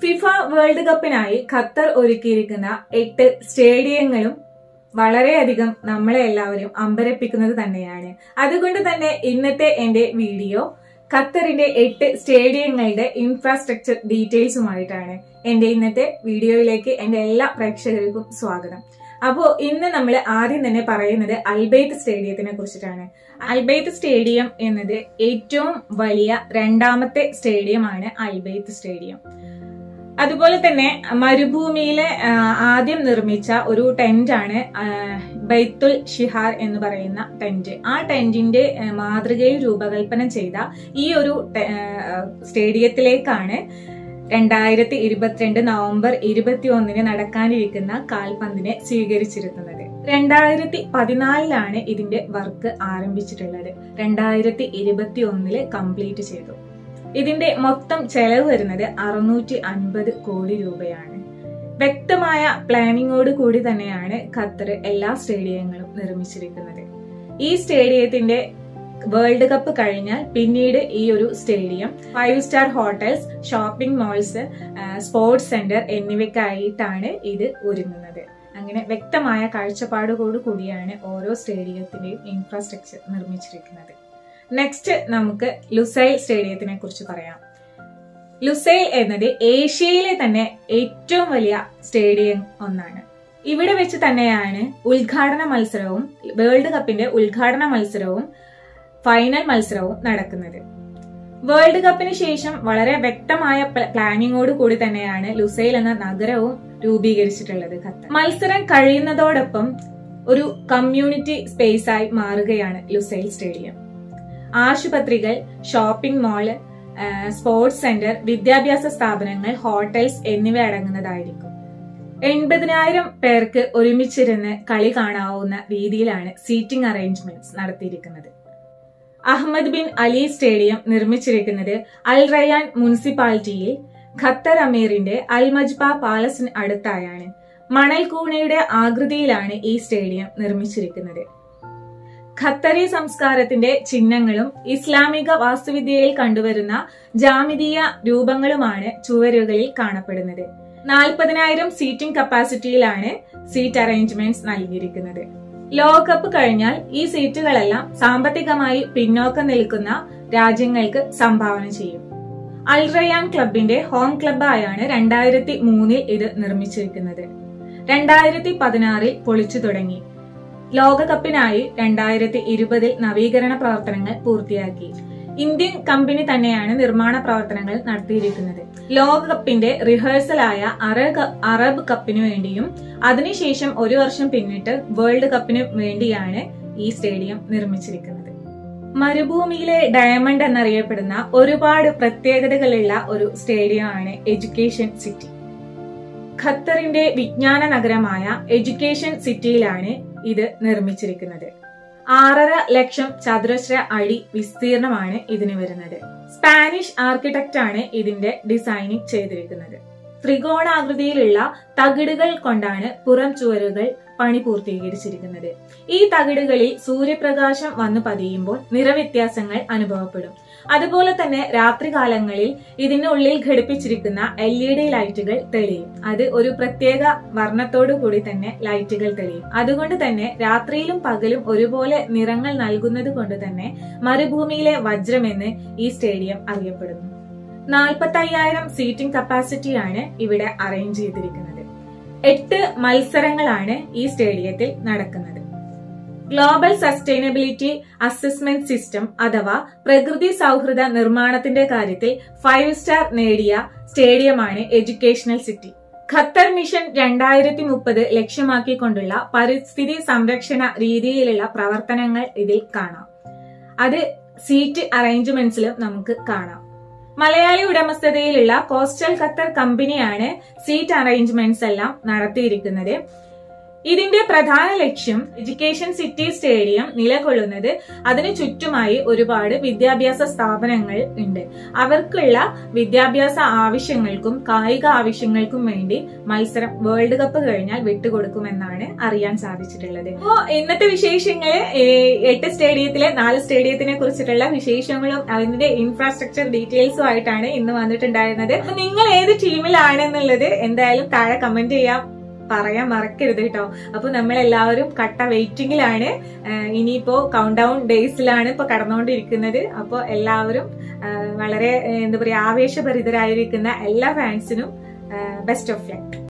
FIFA world കപ്പിനായി Qatar ഒരുക്കിയിരിക്കുന്ന എട്ട് സ്റ്റേഡിയങ്ങളും വളരെയധികം നമ്മളെ എല്ലാവരും അമ്പരപ്പിക്കുന്നത് തന്നെയാണ് അതുകൊണ്ട് തന്നെ ഇന്നത്തെ എന്റെ വീഡിയോ ഖത്തറിന്റെ എട്ട് സ്റ്റേഡിയങ്ങളുടെ ഇൻഫ്രാസ്ട്രക്ചർ ഡീറ്റെയിൽസുമായിട്ടാണ് എന്റെ ഇന്നത്തെ വീഡിയോയിലേക്ക് എന്റെ എല്ലാ പ്രേക്ഷകർക്കും സ്വാഗതം അപ്പോ ഇന്ന് നമ്മൾ ആദ്യം തന്നെ പറയുന്നത് അൽബൈത്ത് സ്റ്റേഡിയത്തിനെ കുറിച്ചിട്ടാണ് അൽബൈത്ത് സ്റ്റേഡിയം എന്നത് ഏറ്റവും വലിയ രണ്ടാമത്തെ സ്റ്റേഡിയമാണ് അൽബൈത്ത് സ്റ്റേഡിയം അതുപോലെ തന്നെ മരുഭൂമിയിലെ ആ, ആദ്യം നിർമ്മിച്ച ഒരു ടെന്റ് ആണ് ആ, ബൈത്തുൽ ഷിഹാർ എന്ന് പറയുന്ന ടെന്റ് ആ ടെന്റിന്റെ ആ, മാതൃകയിൽ രൂപകൽപ്പന ചെയ്ത ഈ ഒരു ടെ- ആ, സ്റ്റേഡിയത്തിലേക്കാണ് രണ്ടായിരത്തി ഇരുപത്തിരണ്ട് നവംബർ ഇരുപത്തി ഒന്നിന് നടക്കാനിരിക്കുന്ന കാൽപന്തിനെ സ്വീകരിച്ചിരുന്നത് രണ്ടായിരത്തി പതിനാലിലാണ് ഇതിന്റെ വർക്ക് ആരംഭിച്ചിട്ടുള്ളത് രണ്ടായിരത്തി ഇരുപത്തി ഒന്നില് കംപ്ലീറ്റ് ചെയ്തു ഇതിന്റെ മൊത്തം ചെലവ് വരുന്നത് അറുന്നൂറ്റി അൻപത് കോടി രൂപയാണ് വ്യക്തമായ പ്ലാനിങ്ങോട് കൂടി തന്നെയാണ് ഖത്തർ എല്ലാ സ്റ്റേഡിയങ്ങളും നിർമ്മിച്ചിരിക്കുന്നത് ഈ സ്റ്റേഡിയത്തിന്റെ വേൾഡ് കപ്പ് കഴിഞ്ഞാൽ പിന്നീട് ഈ ഒരു stadium five star hotels shopping malls sports centre എന്നിവയ്ക്കായിട്ടാണ് ഇത് ഒരുങ്ങുന്നത് അങ്ങനെ വ്യക്തമായ കാഴ്ചപ്പാടോടു കൂടിയാണ് ഓരോ സ്റ്റേഡിയത്തിന്റെയും ഇൻഫ്രാസ്ട്രക്ചർ നിർമ്മിച്ചിരിക്കുന്നത് നെക്സ്റ്റ് നമുക്ക് ലുസൈൽ സ്റ്റേഡിയത്തിനെ കുറിച്ച് പറയാം ലുസൈൽ എന്നത് ഏഷ്യയിലെ തന്നെ ഏറ്റവും വലിയ സ്റ്റേഡിയം ഒന്നാണ് ഇവിടെ വെച്ച് തന്നെയാണ് ഉദ്ഘാടന മത്സരവും വേൾഡ് കപ്പിന്റെ ഉദ്ഘാടന മത്സരവും ഫൈനൽ മത്സരവും നടക്കുന്നത് വേൾഡ് കപ്പിന് ശേഷം വളരെ വ്യക്തമായ പ്ല- പ്ലാനിങ്ങോട് കൂടി തന്നെയാണ് ലുസൈൽ എന്ന നഗരവും രൂപീകരിച്ചിട്ടുള്ളത് ഖത്തർ മത്സരം കഴിയുന്നതോടൊപ്പം ഒരു കമ്മ്യൂണിറ്റി സ്പേസ് ആയി മാറുകയാണ് ലുസൈൽ സ്റ്റേഡിയം ആശുപത്രികൾ ഷോപ്പിംഗ് മാള് ആ, സ്പോർട്സ് സെന്റർ വിദ്യാഭ്യാസ സ്ഥാപനങ്ങൾ ഹോട്ടൽസ് എന്നിവ അടങ്ങുന്നതായിരിക്കും എൺപതിനായിരം പേർക്ക് ഒരുമിച്ചിരുന്ന് കളി കാണാവുന്ന രീതിയിലാണ് സീറ്റിംഗ് അറേഞ്ച്മെന്റ്സ് നടത്തിയിരിക്കുന്നത് അഹമ്മദ് ബിൻ അലി സ്റ്റേഡിയം നിർമ്മിച്ചിരിക്കുന്നത് അൽ റയാൻ മുനിസിപ്പാലിറ്റിയിൽ ഖത്തർ അമീറിന്റെ അൽ മജ്ബ പാലസിന് അടുത്തായാണ് മണൽക്കൂണയുടെ ആകൃതിയിലാണ് ഈ സ്റ്റേഡിയം നിർമ്മിച്ചിരിക്കുന്നത് ഖത്തറി സംസ്കാരത്തിന്റെ ചിഹ്നങ്ങളും ഇസ്ലാമിക വാസ്തുവിദ്യയിൽ കണ്ടുവരുന്ന ജാമിതീയ രൂപങ്ങളുമാണ് ചുവരുകളിൽ കാണപ്പെടുന്നത് നാൽപ്പതിനായിരം സീറ്റിംഗ് കപ്പാസിറ്റിയിലാണ് സീറ്റ് അറേഞ്ച്മെന്റ്സ് നൽകിയിരിക്കുന്നത് ലോകകപ്പ് കഴിഞ്ഞാൽ ഈ സീറ്റുകളെല്ലാം സാമ്പത്തികമായി പിന്നോക്കം നിൽക്കുന്ന രാജ്യങ്ങൾക്ക് സംഭാവന ചെയ്യും അൽ റയാൻ ക്ലബിന്റെ ഹോം ക്ലബായാണ് രണ്ടായിരത്തി മൂന്നിൽ ഇത് നിർമ്മിച്ചിരിക്കുന്നത് രണ്ടായിരത്തി പതിനാറിൽ പൊളിച്ചു തുടങ്ങി ലോകകപ്പിനായി രണ്ടായിരത്തി ഇരുപതിൽ നവീകരണ പ്രവർത്തനങ്ങൾ പൂർത്തിയാക്കി ഇന്ത്യൻ കമ്പനി തന്നെയാണ് നിർമ്മാണ പ്രവർത്തനങ്ങൾ നടത്തിയിരിക്കുന്നത് ലോകകപ്പിന്റെ റിഹേഴ്സലായ അറബ് അറബ് കപ്പിനു വേണ്ടിയും അതിനുശേഷം ഒരു വർഷം പിന്നിട്ട് വേൾഡ് കപ്പിന് വേണ്ടിയാണ് ഈ സ്റ്റേഡിയം നിർമ്മിച്ചിരിക്കുന്നത് മരുഭൂമിയിലെ ഡയമണ്ട് എന്നറിയപ്പെടുന്ന ഒരുപാട് പ്രത്യേകതകളുള്ള ഒരു സ്റ്റേഡിയമാണ് എഡ്യൂക്കേഷൻ സിറ്റി ഖത്തറിന്റെ വിജ്ഞാന നഗരമായ എഡ്യൂക്കേഷൻ സിറ്റിയിലാണ് ഇത് നിർമ്മിച്ചിരിക്കുന്നത് ആറര ലക്ഷം ചതുരശ്ര അടി വിസ്തീർണമാണ് ഇതിന് വരുന്നത് സ്പാനിഷ് ആർക്കിടെക്റ്റ് ആണ് ഇതിന്റെ ഡിസൈനിങ് ചെയ്തിരിക്കുന്നത് ത്രികോണാകൃതിയിലുള്ള തകിടുകൾ കൊണ്ടാണ് പുറം ചുവരുകൾ പണി പൂർത്തീകരിച്ചിരിക്കുന്നത് ഈ തകിടുകളിൽ സൂര്യപ്രകാശം വന്നു പതിയുമ്പോൾ നിറവ്യത്യാസങ്ങൾ അനുഭവപ്പെടും അതുപോലെ തന്നെ രാത്രികാലങ്ങളിൽ ഇതിനുള്ളിൽ ഘടിപ്പിച്ചിരിക്കുന്ന എൽ ഇ ഡി ലൈറ്റുകൾ തെളിയും അത് ഒരു പ്രത്യേക വർണ്ണത്തോടു കൂടി തന്നെ ലൈറ്റുകൾ തെളിയും അതുകൊണ്ട് തന്നെ രാത്രിയിലും പകലും ഒരുപോലെ നിറങ്ങൾ നൽകുന്നത് കൊണ്ട് തന്നെ മരുഭൂമിയിലെ വജ്രമെന്ന് ഈ സ്റ്റേഡിയം അറിയപ്പെടുന്നു നാൽപ്പത്തി അയ്യായിരം സീറ്റിംഗ് കപ്പാസിറ്റിയാണ് ഇവിടെ അറേഞ്ച് ചെയ്തിരിക്കുന്നത് എട്ട് മത്സരങ്ങളാണ് ഈ സ്റ്റേഡിയത്തിൽ നടക്കുന്നത് ഗ്ലോബൽ സസ്റ്റൈനബിലിറ്റി അസസ്മെന്റ് സിസ്റ്റം അഥവാ പ്രകൃതി സൗഹൃദ നിർമ്മാണത്തിന്റെ കാര്യത്തിൽ ഫൈവ് സ്റ്റാർ നേടിയ സ്റ്റേഡിയമാണ് എഡ്യൂക്കേഷണൽ സിറ്റി ഖത്തർ മിഷൻ രണ്ടായിരത്തി മുപ്പത് ലക്ഷ്യമാക്കിക്കൊണ്ടുള്ള പരിസ്ഥിതി സംരക്ഷണ രീതിയിലുള്ള പ്രവർത്തനങ്ങൾ ഇതിൽ കാണാം അത് സീറ്റ് അറേഞ്ച്മെന്റ്സിലും നമുക്ക് കാണാം മലയാളി ഉടമസ്ഥതയിലുള്ള കോസ്റ്റൽ ഖത്തർ കമ്പനിയാണ് സീറ്റ് അറേഞ്ച്മെന്റ്സ് എല്ലാം നടത്തിയിരിക്കുന്നത് ഇതിന്റെ പ്രധാന ലക്ഷ്യം എഡ്യൂക്കേഷൻ സിറ്റി സ്റ്റേഡിയം നിലകൊള്ളുന്നത് അതിനു ചുറ്റുമായി ഒരുപാട് വിദ്യാഭ്യാസ സ്ഥാപനങ്ങൾ ഉണ്ട് അവർക്കുള്ള വിദ്യാഭ്യാസ ആവശ്യങ്ങൾക്കും കായിക ആവശ്യങ്ങൾക്കും വേണ്ടി മത്സരം വേൾഡ് കപ്പ് കഴിഞ്ഞാൽ വിട്ടുകൊടുക്കുമെന്നാണ് അറിയാൻ സാധിച്ചിട്ടുള്ളത് അപ്പോ ഇന്നത്തെ വിശേഷങ്ങള് ഏഹ്, എട്ട് സ്റ്റേഡിയത്തിലെ നാല് സ്റ്റേഡിയത്തിനെ കുറിച്ചിട്ടുള്ള വിശേഷങ്ങളും അതിന്റെ ഇൻഫ്രാസ്ട്രക്ചർ ഡീറ്റെയിൽസും ആയിട്ടാണ് ഇന്ന് വന്നിട്ടുണ്ടായിരുന്നത് അപ്പൊ നിങ്ങൾ ഏത് ടീമിലാണെന്നുള്ളത് എന്തായാലും താഴെ കമന്റ് ചെയ്യാം പറയാൻ മറക്കരുത് കേട്ടോ അപ്പൊ നമ്മൾ എല്ലാവരും കട്ട വെയിറ്റിംഗിലാണ് ആഹ് ഇനിയിപ്പോ കൗണ്ട് ഡൗൺ ഡേയ്സിലാണ് ഇപ്പൊ കടന്നുകൊണ്ടിരിക്കുന്നത് അപ്പോൾ എല്ലാവരും ആഹ് വളരെ ഏഹ് എന്താ പറയാ ആവേശഭരിതരായിരിക്കുന്ന എല്ലാ ഫാൻസിനും ബെസ്റ്റ് ഓഫ് ലക്ക്